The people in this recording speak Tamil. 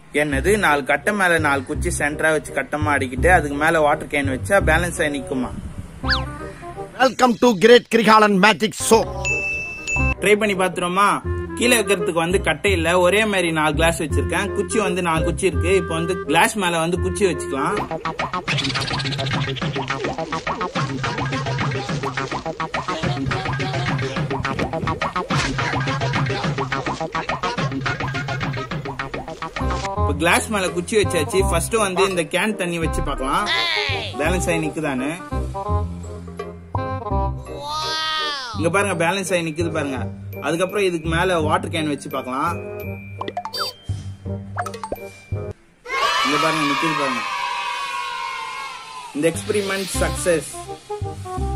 என்னது நாலு கட்டை மேல நாலு குச்சி சென்டரா வச்சு கட்டமா அடிக்கிட்டு அதுக்கு மேல வாட்டர் கேன் வச்சா பேலன்ஸ் ஆகி நிக்குமா welcome to great Kirikalan magic show try பண்ணி பாத்துருமா கீழே வைக்கிறதுக்கு வந்து கட்டை இல்ல ஒரே மாதிரி நாலு கிளாஸ் வச்சிருக்கேன் குச்சி வந்து நாலு குச்சி இருக்கு இப்போ வந்து கிளாஸ் மேல வந்து குச்சி வச்சுக்கலாம் இப்போ கிளாஸ் மேல குச்சி வச்சாச்சு ஃபர்ஸ்ட் வந்து இந்த கேன் தண்ணி வச்சு பார்க்கலாம் பேலன்ஸ் ஆகி நிக்குதானு இங்க பாருங்க பேலன்ஸ் ஆகி நிக்குது பாருங்க அதுக்கப்புறம் இதுக்கு மேல வாட்டர் கேன் வச்சு பார்க்கலாம் இங்க பாருங்க நிக்குது பாருங்க இந்த எக்ஸ்பெரிமெண்ட் சக்சஸ்